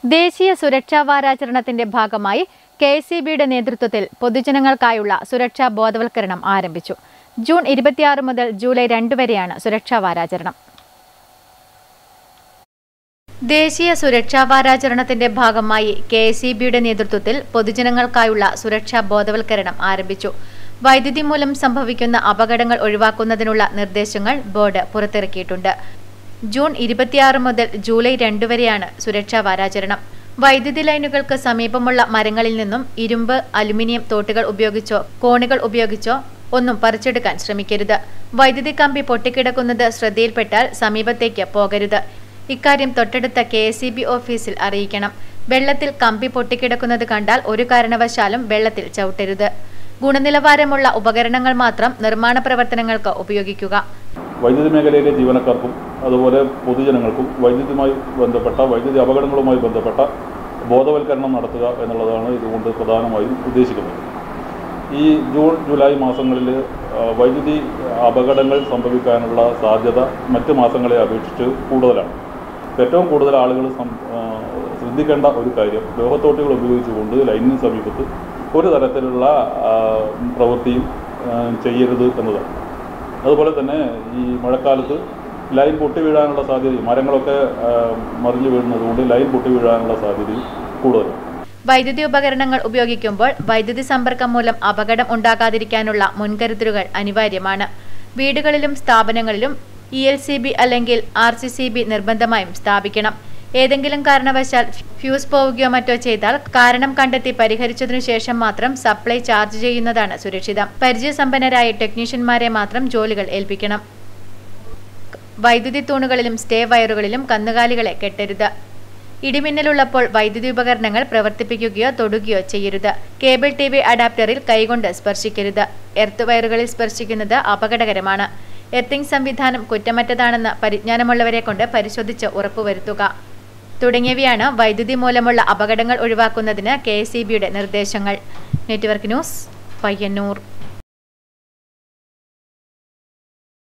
ദേശീയ സുരക്ഷാ വാരാചരണത്തിന്റെ ഭാഗമായി കെ എസ് ബിയുടെ നേതൃത്വത്തിൽ പൊതുജനങ്ങൾക്കായുള്ള സുരക്ഷാ ബോധവൽക്കരണം ആരംഭിച്ചു ജൂൺ ഇരുപത്തിയാറ് മുതൽ ജൂലൈ രണ്ട് വരെയാണ് സുരക്ഷാ വാരാചരണം ദേശീയ സുരക്ഷാ വാരാചരണത്തിന്റെ ഭാഗമായി കെ എസ് ഇ ബിയുടെ നേതൃത്വത്തിൽ പൊതുജനങ്ങൾക്കായുള്ള സുരക്ഷാ ബോധവൽക്കരണം ആരംഭിച്ചു വൈദ്യുതി മൂലം സംഭവിക്കുന്ന അപകടങ്ങൾ ഒഴിവാക്കുന്നതിനുള്ള നിർദ്ദേശങ്ങൾ ബോർഡ് പുറത്തിറക്കിയിട്ടുണ്ട് ജൂൺ ഇരുപത്തിയാറ് മുതൽ ജൂലൈ രണ്ട് വരെയാണ് സുരക്ഷാ വാരാചരണം വൈദ്യുതി ലൈനുകൾക്ക് സമീപമുള്ള മരങ്ങളിൽ നിന്നും ഇരുമ്പ് അലുമിനിയം തോട്ടുകൾ ഉപയോഗിച്ചോ കോണുകൾ ഉപയോഗിച്ചോ ഒന്നും പറിച്ചെടുക്കാൻ ശ്രമിക്കരുത് വൈദ്യുതി കമ്പി പൊട്ടിക്കിടക്കുന്നത് ശ്രദ്ധയിൽപ്പെട്ടാൽ സമീപത്തേക്ക് പോകരുത് ഇക്കാര്യം തൊട്ടടുത്ത കെ ഓഫീസിൽ അറിയിക്കണം വെള്ളത്തിൽ കമ്പി പൊട്ടിക്കിടക്കുന്നത് കണ്ടാൽ ഒരു കാരണവശാലും വെള്ളത്തിൽ ചവിട്ടരുത് ഗുണനിലവാരമുള്ള ഉപകരണങ്ങൾ മാത്രം നിർമ്മാണ പ്രവർത്തനങ്ങൾക്ക് ഉപയോഗിക്കുക വൈദ്യുതി മേഖലയിലെ ജീവനക്കാർക്കും അതുപോലെ പൊതുജനങ്ങൾക്കും വൈദ്യുതിയുമായി ബന്ധപ്പെട്ട വൈദ്യുതി അപകടങ്ങളുമായി ബന്ധപ്പെട്ട ബോധവൽക്കരണം നടത്തുക എന്നുള്ളതാണ് ഇതുകൊണ്ട് പ്രധാനമായും ഉദ്ദേശിക്കുന്നത് ഈ ജൂൺ ജൂലൈ മാസങ്ങളിൽ ആ, വൈദ്യുതി അപകടങ്ങൾ സംഭവിക്കാനുള്ള സാധ്യത മറ്റ് മാസങ്ങളെ അപേക്ഷിച്ച് കൂടുതലാണ് ഏറ്റവും കൂടുതൽ ആളുകൾ സം- ആ, ശ്രദ്ധിക്കേണ്ട ഒരു കാര്യം ലോഹത്തോട്ടുകൾ ഉപയോഗിച്ചുകൊണ്ട് ലൈനിന് സമീപത്ത് ഒരു തരത്തിലുള്ള ആ, പ്രവൃത്തിയും ആ, ചെയ്യരുത് എന്നതാണ് അതുപോലെ തന്നെ ഈ മഴക്കാലത്ത് ലൈൻ പൊട്ടി വീഴാനുള്ള സാധ്യതയും മരങ്ങളൊക്കെ ആ, മറിഞ്ഞു വീഴുന്നതുകൊണ്ട് ലൈൻ പൊട്ടി വീഴാനുള്ള സാധ്യതയും കൂടുതലാണ് വൈദ്യുതി ഉപകരണങ്ങൾ ഉപയോഗിക്കുമ്പോൾ വൈദ്യുതി സമ്പർക്കം മൂലം അപകടം ഉണ്ടാകാതിരിക്കാനുള്ള മുൻകരുതലുകൾ അനിവാര്യമാണ് വീടുകളിലും സ്ഥാപനങ്ങളിലും ഇ എൽ സി ബി അല്ലെങ്കിൽ ആർ സി സി ബി നിർബന്ധമായും സ്ഥാപിക്കണം ഏതെങ്കിലും കാരണവശാൽ ഫ്യൂസ് പോവുകയോ മറ്റോ ചെയ്താൽ കാരണം കണ്ടെത്തി പരിഹരിച്ചതിനു ശേഷം മാത്രം സപ്ലൈ ചാർജ് ചെയ്യുന്നതാണ് സുരക്ഷിതം പരിചയസമ്പന്നരായ ടെക്നീഷ്യന്മാരെ മാത്രം ജോലികൾ ഏൽപ്പിക്കണം വൈദ്യുതി തൂണുകളിലും സ്റ്റേ വയറുകളിലും കന്നുകാലികളെ കെട്ടരുത് ഇടിമിന്നലുള്ളപ്പോൾ വൈദ്യുതി ഉപകരണങ്ങൾ പ്രവർത്തിപ്പിക്കുകയോ തൊടുകയോ ചെയ്യരുത് കേബിൾ ടി വി അഡാപ്റ്ററിൽ കൈകൊണ്ട് സ്പർശിക്കരുത് എർത്ത് വയറുകളിൽ സ്പർശിക്കുന്നത് അപകടകരമാണ് എർത്തിങ് സംവിധാനം കുറ്റമറ്റതാണെന്ന് പരിജ്ഞാനമുള്ളവരെ കൊണ്ട് പരിശോധിച്ച് ഉറപ്പുവരുത്തുക തുടങ്ങിയവയാണ് വൈദ്യുതി മൂലമുള്ള അപകടങ്ങൾ ഒഴിവാക്കുന്നതിന് കെ നിർദ്ദേശങ്ങൾ നെറ്റ്വർക്ക് ന്യൂസ് പയ്യന്നൂർ